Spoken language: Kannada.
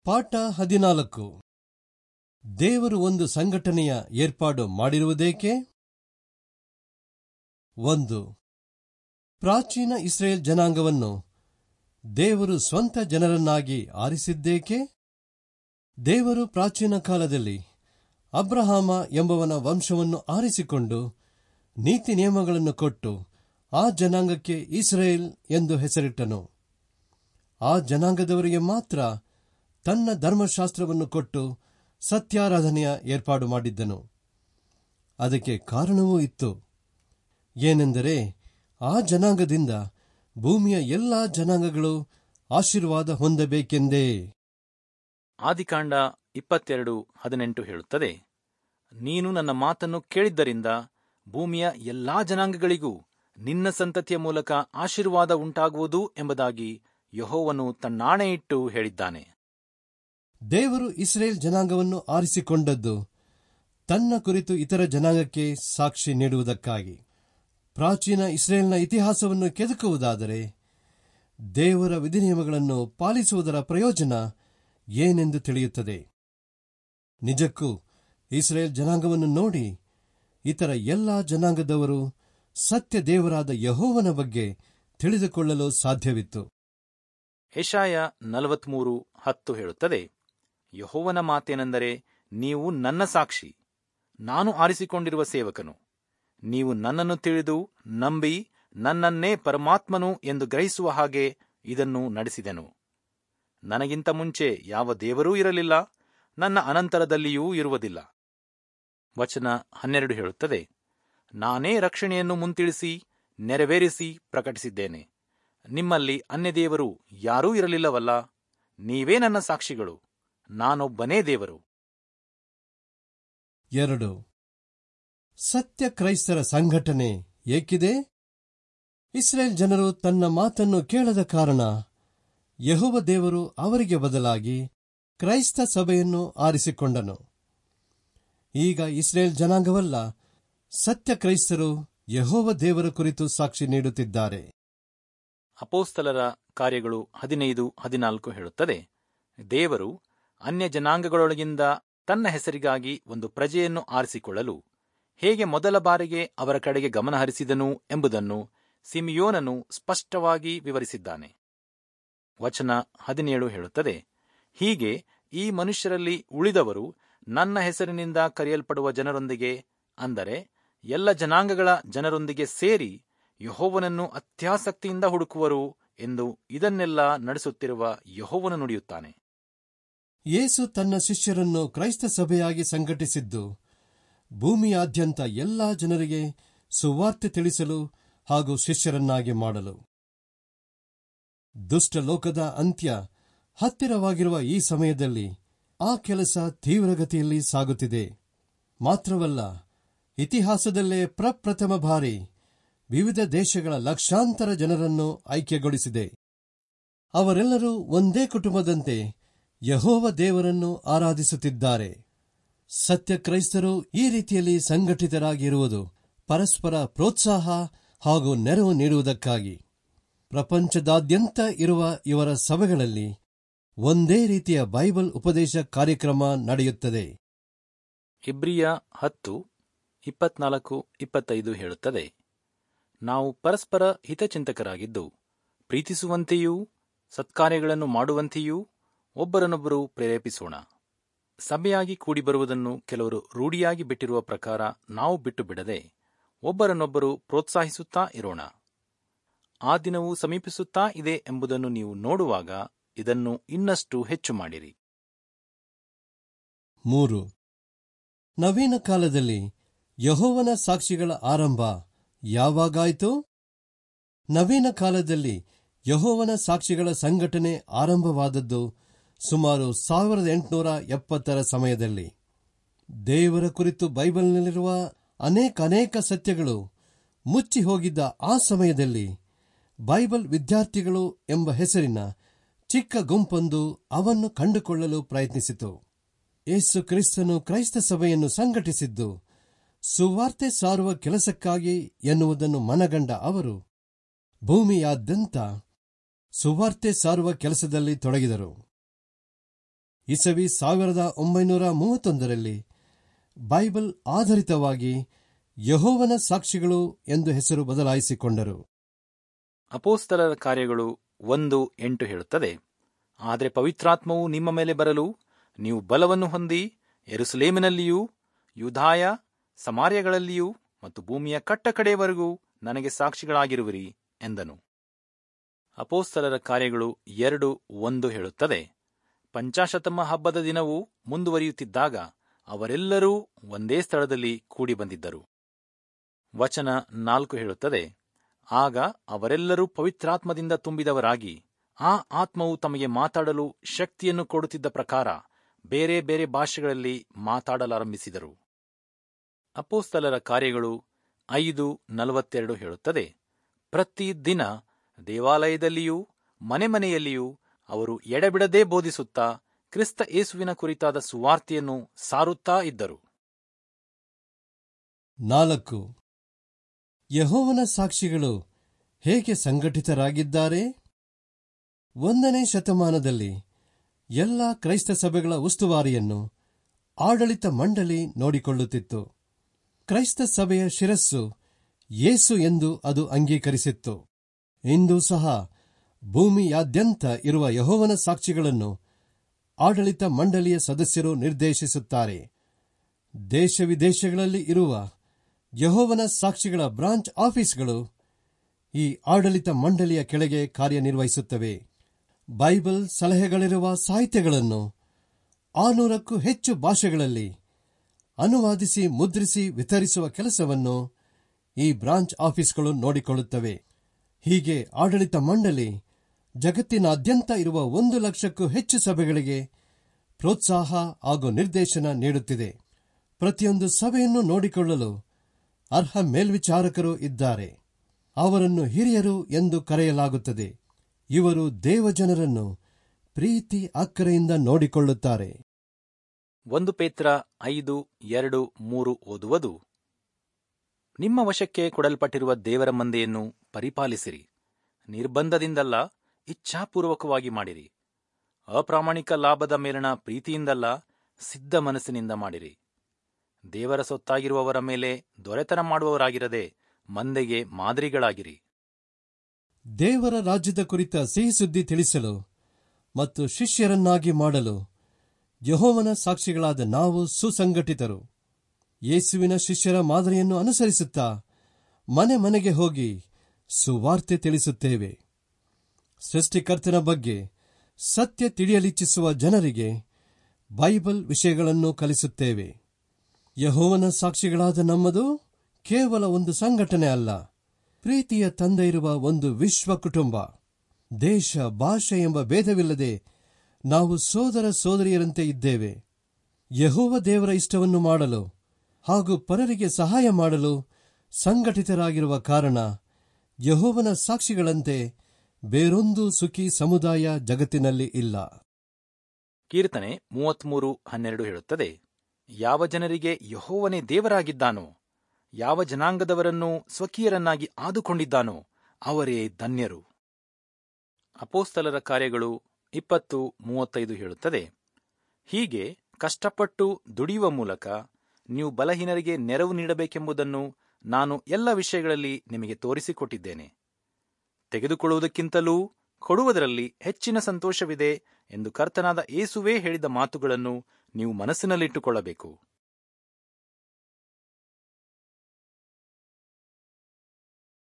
ಪಾಠ ಹದಿನಾಲ್ಕು ದೇವರು ಒಂದು ಸಂಘಟನೆಯ ಏರ್ಪಾಡು ಮಾಡಿರುವುದೇಕೆ ಒಂದು ಪ್ರಾಚೀನ ಇಸ್ರೇಲ್ ಜನಾಂಗವನ್ನು ದೇವರು ಸ್ವಂತ ಜನರನ್ನಾಗಿ ಆರಿಸಿದ್ದೇಕೆ ದೇವರು ಪ್ರಾಚೀನ ಕಾಲದಲ್ಲಿ ಅಬ್ರಹಾಮ ಎಂಬವನ ವಂಶವನ್ನು ಆರಿಸಿಕೊಂಡು ನೀತಿ ನಿಯಮಗಳನ್ನು ಕೊಟ್ಟು ಆ ಜನಾಂಗಕ್ಕೆ ಇಸ್ರೇಲ್ ಎಂದು ಹೆಸರಿಟ್ಟನು ಆ ಜನಾಂಗದವರಿಗೆ ಮಾತ್ರ ತನ್ನ ಧರ್ಮಶಾಸ್ತ್ರವನ್ನು ಕೊಟ್ಟು ಸತ್ಯಾರಾಧನೆಯ ಏರ್ಪಾಡು ಮಾಡಿದ್ದನು ಅದಕ್ಕೆ ಕಾರಣವೂ ಇತ್ತು ಏನೆಂದರೆ ಆ ಜನಾಂಗದಿಂದ ಭೂಮಿಯ ಎಲ್ಲಾ ಜನಾಂಗಗಳು ಆಶೀರ್ವಾದ ಹೊಂದಬೇಕೆಂದೇ ಆದಿಕಾಂಡ ಇಪ್ಪತ್ತೆರಡು ಹದಿನೆಂಟು ಹೇಳುತ್ತದೆ ನೀನು ನನ್ನ ಮಾತನ್ನು ಕೇಳಿದ್ದರಿಂದ ಭೂಮಿಯ ಎಲ್ಲಾ ಜನಾಂಗಗಳಿಗೂ ನಿನ್ನ ಸಂತತಿಯ ಮೂಲಕ ಆಶೀರ್ವಾದ ಉಂಟಾಗುವುದು ಎಂಬುದಾಗಿ ಯಹೋವನು ತನ್ನಾಣೆಯಿಟ್ಟು ಹೇಳಿದ್ದಾನೆ ದೇವರು ಇಸ್ರೇಲ್ ಜನಾಂಗವನ್ನು ಆರಿಸಿಕೊಂಡದ್ದು ತನ್ನ ಕುರಿತು ಇತರ ಜನಾಂಗಕ್ಕೆ ಸಾಕ್ಷಿ ನೀಡುವುದಕ್ಕಾಗಿ ಪ್ರಾಚೀನ ಇಸ್ರೇಲ್ನ ಇತಿಹಾಸವನ್ನು ಕೆದಕುವುದಾದರೆ ದೇವರ ವಿಧಿನಿಯಮಗಳನ್ನು ಪಾಲಿಸುವುದರ ಪ್ರಯೋಜನ ಏನೆಂದು ತಿಳಿಯುತ್ತದೆ ನಿಜಕ್ಕೂ ಇಸ್ರೇಲ್ ಜನಾಂಗವನ್ನು ನೋಡಿ ಇತರ ಎಲ್ಲಾ ಜನಾಂಗದವರು ಸತ್ಯ ದೇವರಾದ ಯಹೋವನ ಬಗ್ಗೆ ತಿಳಿದುಕೊಳ್ಳಲು ಸಾಧ್ಯವಿತ್ತು ಯಶಾಯ ನಲವತ್ಮೂರು ಹತ್ತು ಹೇಳುತ್ತದೆ ಯಹೋವನ ಮಾತೇನೆಂದರೆ ನೀವು ನನ್ನ ಸಾಕ್ಷಿ ನಾನು ಆರಿಸಿಕೊಂಡಿರುವ ಸೇವಕನು ನೀವು ನನ್ನನ್ನು ತಿಳಿದು ನಂಬಿ ನನ್ನನ್ನೇ ಪರಮಾತ್ಮನು ಎಂದು ಗ್ರಹಿಸುವ ಹಾಗೆ ಇದನ್ನು ನಡೆಸಿದೆನು ನನಗಿಂತ ಮುಂಚೆ ಯಾವ ದೇವರೂ ಇರಲಿಲ್ಲ ನನ್ನ ಅನಂತರದಲ್ಲಿಯೂ ಇರುವುದಿಲ್ಲ ವಚನ ಹನ್ನೆರಡು ಹೇಳುತ್ತದೆ ನಾನೇ ರಕ್ಷಣೆಯನ್ನು ಮುಂತಿಳಿಸಿ ನೆರವೇರಿಸಿ ಪ್ರಕಟಿಸಿದ್ದೇನೆ ನಿಮ್ಮಲ್ಲಿ ಅನ್ಯದೇವರು ಯಾರೂ ಇರಲಿಲ್ಲವಲ್ಲ ನೀವೇ ನನ್ನ ಸಾಕ್ಷಿಗಳು ನಾನೊಬ್ಬನೇ ದೇವರು ಎರಡು ಸತ್ಯ ಕ್ರೈಸ್ತರ ಸಂಘಟನೆ ಏಕಿದೆ ಇಸ್ರೇಲ್ ಜನರು ತನ್ನ ಮಾತನ್ನು ಕೇಳದ ಕಾರಣ ಯಹೋವ ದೇವರು ಅವರಿಗೆ ಬದಲಾಗಿ ಕ್ರೈಸ್ತ ಸಭೆಯನ್ನು ಆರಿಸಿಕೊಂಡನು ಈಗ ಇಸ್ರೇಲ್ ಜನಾಂಗವಲ್ಲ ಸತ್ಯ ಕ್ರೈಸ್ತರು ಯಹೋವ ದೇವರ ಕುರಿತು ಸಾಕ್ಷಿ ನೀಡುತ್ತಿದ್ದಾರೆ ಅಪೋಸ್ತಲರ ಕಾರ್ಯಗಳು ಹದಿನೈದು ಹದಿನಾಲ್ಕು ಹೇಳುತ್ತದೆ ದೇವರು ಅನ್ಯ ಜನಾಂಗಗಳೊಳಗಿಂದ ತನ್ನ ಹೆಸರಿಗಾಗಿ ಒಂದು ಪ್ರಜೆಯನ್ನು ಆರಿಸಿಕೊಳ್ಳಲು ಹೇಗೆ ಮೊದಲ ಬಾರಿಗೆ ಅವರ ಕಡೆಗೆ ಗಮನಹರಿಸಿದನು ಎಂಬುದನ್ನು ಸಿಮಿಯೋನನು ಸ್ಪಷ್ಟವಾಗಿ ವಿವರಿಸಿದ್ದಾನೆ ವಚನ ಹದಿನೇಳು ಹೇಳುತ್ತದೆ ಹೀಗೆ ಈ ಮನುಷ್ಯರಲ್ಲಿ ಉಳಿದವರು ನನ್ನ ಹೆಸರಿನಿಂದ ಕರೆಯಲ್ಪಡುವ ಜನರೊಂದಿಗೆ ಅಂದರೆ ಎಲ್ಲ ಜನಾಂಗಗಳ ಜನರೊಂದಿಗೆ ಸೇರಿ ಯಹೋವನನ್ನು ಅತ್ಯಾಸಕ್ತಿಯಿಂದ ಹುಡುಕುವರು ಎಂದು ಇದನ್ನೆಲ್ಲ ನಡೆಸುತ್ತಿರುವ ಯಹೋವನು ನುಡಿಯುತ್ತಾನೆ ಯೇಸು ತನ್ನ ಶಿಷ್ಯರನ್ನು ಕ್ರೈಸ್ತ ಸಭೆಯಾಗಿ ಸಂಘಟಿಸಿದ್ದು ಭೂಮಿಯಾದ್ಯಂತ ಎಲ್ಲಾ ಜನರಿಗೆ ಸುವಾರ್ತೆ ತಿಳಿಸಲು ಹಾಗೂ ಶಿಷ್ಯರನ್ನಾಗಿ ಮಾಡಲು ದುಷ್ಟ ಲೋಕದ ಅಂತ್ಯ ಹತ್ತಿರವಾಗಿರುವ ಈ ಸಮಯದಲ್ಲಿ ಆ ಕೆಲಸ ತೀವ್ರಗತಿಯಲ್ಲಿ ಸಾಗುತ್ತಿದೆ ಮಾತ್ರವಲ್ಲ ಇತಿಹಾಸದಲ್ಲೇ ಪ್ರಪ್ರಥಮ ಬಾರಿ ವಿವಿಧ ದೇಶಗಳ ಲಕ್ಷಾಂತರ ಜನರನ್ನು ಐಕ್ಯಗೊಳಿಸಿದೆ ಅವರೆಲ್ಲರೂ ಒಂದೇ ಕುಟುಂಬದಂತೆ ಯಹೋವ ದೇವರನ್ನು ಆರಾಧಿಸುತ್ತಿದ್ದಾರೆ ಸತ್ಯ ಕ್ರೈಸ್ತರು ಈ ರೀತಿಯಲ್ಲಿ ಸಂಘಟಿತರಾಗಿರುವುದು ಪರಸ್ಪರ ಪ್ರೋತ್ಸಾಹ ಹಾಗೂ ನೆರವು ನೀಡುವುದಕ್ಕಾಗಿ ಪ್ರಪಂಚದಾದ್ಯಂತ ಇರುವ ಇವರ ಸಭೆಗಳಲ್ಲಿ ಒಂದೇ ರೀತಿಯ ಬೈಬಲ್ ಉಪದೇಶ ಕಾರ್ಯಕ್ರಮ ನಡೆಯುತ್ತದೆ ಇಬ್ರಿಯ ಹತ್ತು ಇಪ್ಪತ್ನಾಲ್ಕು ಇಪ್ಪತ್ತೈದು ಹೇಳುತ್ತದೆ ನಾವು ಪರಸ್ಪರ ಹಿತಚಿಂತಕರಾಗಿದ್ದು ಪ್ರೀತಿಸುವಂತೆಯೂ ಸತ್ಕಾರ್ಯಗಳನ್ನು ಮಾಡುವಂತೆಯೂ ಒಬ್ಬರನ್ನೊಬ್ಬರು ಪ್ರೇರೇಪಿಸೋಣ ಸಭೆಯಾಗಿ ಕೂಡಿಬರುವುದನ್ನು ಕೆಲವರು ರೂಢಿಯಾಗಿ ಬಿಟ್ಟಿರುವ ಪ್ರಕಾರ ನಾವು ಬಿಟ್ಟು ಬಿಡದೆ ಒಬ್ಬರನ್ನೊಬ್ಬರು ಪ್ರೋತ್ಸಾಹಿಸುತ್ತಾ ಇರೋಣ ಆ ದಿನವು ಸಮೀಪಿಸುತ್ತಾ ಇದೆ ಎಂಬುದನ್ನು ನೀವು ನೋಡುವಾಗ ಇದನ್ನು ಇನ್ನಷ್ಟು ಹೆಚ್ಚು ಮಾಡಿರಿ ಮೂರು ನವೀನ ಕಾಲದಲ್ಲಿ ಯಹೋವನ ಸಾಕ್ಷಿಗಳ ಆರಂಭ ಯಾವಾಗಾಯಿತು ನವೀನ ಕಾಲದಲ್ಲಿ ಯಹೋವನ ಸಾಕ್ಷಿಗಳ ಸಂಘಟನೆ ಆರಂಭವಾದದ್ದು ಸುಮಾರು ಸಾವಿರದ ಎಂಟುನೂರ ಎಪ್ಪತ್ತರ ಸಮಯದಲ್ಲಿ ದೇವರ ಕುರಿತು ಬೈಬಲ್ನಲ್ಲಿರುವ ಅನೇಕ ಅನೇಕ ಸತ್ಯಗಳು ಮುಚ್ಚಿ ಹೋಗಿದ್ದ ಆ ಸಮಯದಲ್ಲಿ ಬೈಬಲ್ ವಿದ್ಯಾರ್ಥಿಗಳು ಎಂಬ ಹೆಸರಿನ ಚಿಕ್ಕ ಗುಂಪೊಂದು ಅವನ್ನು ಕಂಡುಕೊಳ್ಳಲು ಪ್ರಯತ್ನಿಸಿತು ಯೇಸು ಕ್ರಿಸ್ತನು ಕ್ರೈಸ್ತ ಸಭೆಯನ್ನು ಸಂಘಟಿಸಿದ್ದು ಸುವಾರ್ತೆ ಸಾರುವ ಕೆಲಸಕ್ಕಾಗಿ ಎನ್ನುವುದನ್ನು ಮನಗಂಡ ಅವರು ಭೂಮಿಯಾದ್ಯಂತ ಸುವಾರ್ತೆ ಸಾರುವ ಕೆಲಸದಲ್ಲಿ ತೊಡಗಿದರು ಇಸವಿ ಸಾವಿರದ ಒಂಬೈನೂರ ಮೂವತ್ತೊಂದರಲ್ಲಿ ಬೈಬಲ್ ಆಧಾರಿತವಾಗಿ ಯಹೋವನ ಸಾಕ್ಷಿಗಳು ಎಂದು ಹೆಸರು ಬದಲಾಯಿಸಿಕೊಂಡರು ಅಪೋಸ್ತಲರ ಕಾರ್ಯಗಳು ಒಂದು ಎಂಟು ಹೇಳುತ್ತದೆ ಆದರೆ ಪವಿತ್ರಾತ್ಮವು ನಿಮ್ಮ ಮೇಲೆ ಬರಲು ನೀವು ಬಲವನ್ನು ಹೊಂದಿ ಎರುಸಲೇಮಿನಲ್ಲಿಯೂ ಯುಧಾಯ ಸಮಾರ್ಯಗಳಲ್ಲಿಯೂ ಮತ್ತು ಭೂಮಿಯ ಕಟ್ಟಕಡೆಯವರೆಗೂ ನನಗೆ ಸಾಕ್ಷಿಗಳಾಗಿರುವಿರಿ ಎಂದನು ಅಪೋಸ್ತಲರ ಕಾರ್ಯಗಳು ಎರಡು ಒಂದು ಹೇಳುತ್ತದೆ ಪಂಚಾಶತಮ ಹಬ್ಬದ ದಿನವು ಮುಂದುವರಿಯುತ್ತಿದ್ದಾಗ ಅವರೆಲ್ಲರೂ ಒಂದೇ ಸ್ಥಳದಲ್ಲಿ ಕೂಡಿ ಬಂದಿದ್ದರು ವಚನ ನಾಲ್ಕು ಹೇಳುತ್ತದೆ ಆಗ ಅವರೆಲ್ಲರೂ ಪವಿತ್ರಾತ್ಮದಿಂದ ತುಂಬಿದವರಾಗಿ ಆ ಆತ್ಮವು ತಮಗೆ ಮಾತಾಡಲು ಶಕ್ತಿಯನ್ನು ಕೊಡುತ್ತಿದ್ದ ಪ್ರಕಾರ ಬೇರೆ ಬೇರೆ ಭಾಷೆಗಳಲ್ಲಿ ಮಾತಾಡಲಾರಂಭಿಸಿದರು ಅಪೋಸ್ತಲರ ಕಾರ್ಯಗಳು ಐದು ನಲವತ್ತೆರಡು ಹೇಳುತ್ತದೆ ಪ್ರತಿ ದಿನ ದೇವಾಲಯದಲ್ಲಿಯೂ ಮನೆ ಮನೆಯಲ್ಲಿಯೂ ಅವರು ಎಡೆಬಿಡದೆ ಬೋಧಿಸುತ್ತಾ ಕ್ರಿಸ್ತ ಯೇಸುವಿನ ಕುರಿತಾದ ಸುವಾರ್ತೆಯನ್ನು ಸಾರುತ್ತಾ ಇದ್ದರು ನಾಲ್ಕು ಯಹೋವನ ಸಾಕ್ಷಿಗಳು ಹೇಗೆ ಸಂಘಟಿತರಾಗಿದ್ದಾರೆ ಒಂದನೇ ಶತಮಾನದಲ್ಲಿ ಎಲ್ಲ ಕ್ರೈಸ್ತ ಸಭೆಗಳ ಉಸ್ತುವಾರಿಯನ್ನು ಆಡಳಿತ ಮಂಡಳಿ ನೋಡಿಕೊಳ್ಳುತ್ತಿತ್ತು ಕ್ರೈಸ್ತ ಸಭೆಯ ಶಿರಸ್ಸು ಯೇಸು ಎಂದು ಅದು ಅಂಗೀಕರಿಸಿತ್ತು ಇಂದು ಸಹ ಭೂಮಿಯಾದ್ಯಂತ ಇರುವ ಯಹೋವನ ಸಾಕ್ಷಿಗಳನ್ನು ಆಡಳಿತ ಮಂಡಳಿಯ ಸದಸ್ಯರು ನಿರ್ದೇಶಿಸುತ್ತಾರೆ ದೇಶ ವಿದೇಶಗಳಲ್ಲಿ ಇರುವ ಯಹೋವನ ಸಾಕ್ಷಿಗಳ ಬ್ರಾಂಚ್ ಆಫೀಸ್ಗಳು ಈ ಆಡಳಿತ ಮಂಡಳಿಯ ಕೆಳಗೆ ಕಾರ್ಯನಿರ್ವಹಿಸುತ್ತವೆ ಬೈಬಲ್ ಸಲಹೆಗಳಿರುವ ಸಾಹಿತ್ಯಗಳನ್ನು ಆನೂರಕ್ಕೂ ಹೆಚ್ಚು ಭಾಷೆಗಳಲ್ಲಿ ಅನುವಾದಿಸಿ ಮುದ್ರಿಸಿ ವಿತರಿಸುವ ಕೆಲಸವನ್ನು ಈ ಬ್ರಾಂಚ್ ಆಫೀಸ್ಗಳು ನೋಡಿಕೊಳ್ಳುತ್ತವೆ ಹೀಗೆ ಆಡಳಿತ ಮಂಡಳಿ ಜಗತ್ತಿನಾದ್ಯಂತ ಇರುವ ಒಂದು ಲಕ್ಷಕ್ಕೂ ಹೆಚ್ಚು ಸಭೆಗಳಿಗೆ ಪ್ರೋತ್ಸಾಹ ಹಾಗೂ ನಿರ್ದೇಶನ ನೀಡುತ್ತಿದೆ ಪ್ರತಿಯೊಂದು ಸಭೆಯನ್ನು ನೋಡಿಕೊಳ್ಳಲು ಅರ್ಹ ಮೇಲ್ವಿಚಾರಕರು ಇದ್ದಾರೆ ಅವರನ್ನು ಹಿರಿಯರು ಎಂದು ಕರೆಯಲಾಗುತ್ತದೆ ಇವರು ದೇವಜನರನ್ನು ಪ್ರೀತಿ ಅಕ್ಕರೆಯಿಂದ ನೋಡಿಕೊಳ್ಳುತ್ತಾರೆ ಒಂದು ಪೇತ್ರ ಐದು ಎರಡು ಮೂರು ಓದುವುದು ನಿಮ್ಮ ವಶಕ್ಕೆ ಕೊಡಲ್ಪಟ್ಟಿರುವ ದೇವರ ಮಂದೆಯನ್ನು ಪರಿಪಾಲಿಸಿರಿ ನಿರ್ಬಂಧದಿಂದಲ್ಲ ಇಚ್ಛಾಪೂರ್ವಕವಾಗಿ ಮಾಡಿರಿ ಅಪ್ರಾಮಾಣಿಕ ಲಾಭದ ಮೇಲಣ ಪ್ರೀತಿಯಿಂದಲ್ಲ ಸಿದ್ಧ ಮನಸ್ಸಿನಿಂದ ಮಾಡಿರಿ ದೇವರ ಸೊತ್ತಾಗಿರುವವರ ಮೇಲೆ ದೊರೆತನ ಮಾಡುವವರಾಗಿರದೆ ಮಂದೆಗೆ ಮಾದರಿಗಳಾಗಿರಿ ದೇವರ ರಾಜ್ಯದ ಕುರಿತ ಸಿಹಿ ಸುದ್ದಿ ತಿಳಿಸಲು ಮತ್ತು ಶಿಷ್ಯರನ್ನಾಗಿ ಮಾಡಲು ಯಹೋವನ ಸಾಕ್ಷಿಗಳಾದ ನಾವು ಸುಸಂಘಟಿತರು ಯೇಸುವಿನ ಶಿಷ್ಯರ ಮಾದರಿಯನ್ನು ಅನುಸರಿಸುತ್ತಾ ಮನೆ ಮನೆಗೆ ಹೋಗಿ ಸುವಾರ್ತೆ ತಿಳಿಸುತ್ತೇವೆ ಸೃಷ್ಟಿಕರ್ತನ ಬಗ್ಗೆ ಸತ್ಯ ತಿಳಿಯಲಿಚ್ಛಿಸುವ ಜನರಿಗೆ ಬೈಬಲ್ ವಿಷಯಗಳನ್ನು ಕಲಿಸುತ್ತೇವೆ ಯಹೋವನ ಸಾಕ್ಷಿಗಳಾದ ನಮ್ಮದು ಕೇವಲ ಒಂದು ಸಂಘಟನೆ ಅಲ್ಲ ಪ್ರೀತಿಯ ತಂದೆ ಇರುವ ಒಂದು ವಿಶ್ವ ಕುಟುಂಬ ದೇಶ ಭಾಷೆ ಎಂಬ ಭೇದವಿಲ್ಲದೆ ನಾವು ಸೋದರ ಸೋದರಿಯರಂತೆ ಇದ್ದೇವೆ ಯಹೋವ ದೇವರ ಇಷ್ಟವನ್ನು ಮಾಡಲು ಹಾಗೂ ಪರರಿಗೆ ಸಹಾಯ ಮಾಡಲು ಸಂಘಟಿತರಾಗಿರುವ ಕಾರಣ ಯಹೋವನ ಸಾಕ್ಷಿಗಳಂತೆ ಬೇರೊಂದು ಸುಖಿ ಸಮುದಾಯ ಜಗತ್ತಿನಲ್ಲಿ ಇಲ್ಲ ಕೀರ್ತನೆ ಮೂವತ್ಮೂರು ಹನ್ನೆರಡು ಹೇಳುತ್ತದೆ ಯಾವ ಜನರಿಗೆ ಯಹೋವನೇ ದೇವರಾಗಿದ್ದಾನೋ ಯಾವ ಜನಾಂಗದವರನ್ನು ಸ್ವಕೀಯರನ್ನಾಗಿ ಆದುಕೊಂಡಿದ್ದಾನೋ ಅವರೇ ಧನ್ಯರು ಅಪೋಸ್ತಲರ ಕಾರ್ಯಗಳು ಇಪ್ಪತ್ತು ಮೂವತ್ತೈದು ಹೇಳುತ್ತದೆ ಹೀಗೆ ಕಷ್ಟಪಟ್ಟು ದುಡಿಯುವ ಮೂಲಕ ನೀವು ಬಲಹೀನರಿಗೆ ನೆರವು ನೀಡಬೇಕೆಂಬುದನ್ನು ನಾನು ಎಲ್ಲ ವಿಷಯಗಳಲ್ಲಿ ನಿಮಗೆ ತೋರಿಸಿಕೊಟ್ಟಿದ್ದೇನೆ ತೆಗೆದುಕೊಳ್ಳುವುದಕ್ಕಿಂತಲೂ ಕೊಡುವುದರಲ್ಲಿ ಹೆಚ್ಚಿನ ಸಂತೋಷವಿದೆ ಎಂದು ಕರ್ತನಾದ ಏಸುವೇ ಹೇಳಿದ ಮಾತುಗಳನ್ನು ನೀವು ಮನಸ್ಸಿನಲ್ಲಿಟ್ಟುಕೊಳ್ಳಬೇಕು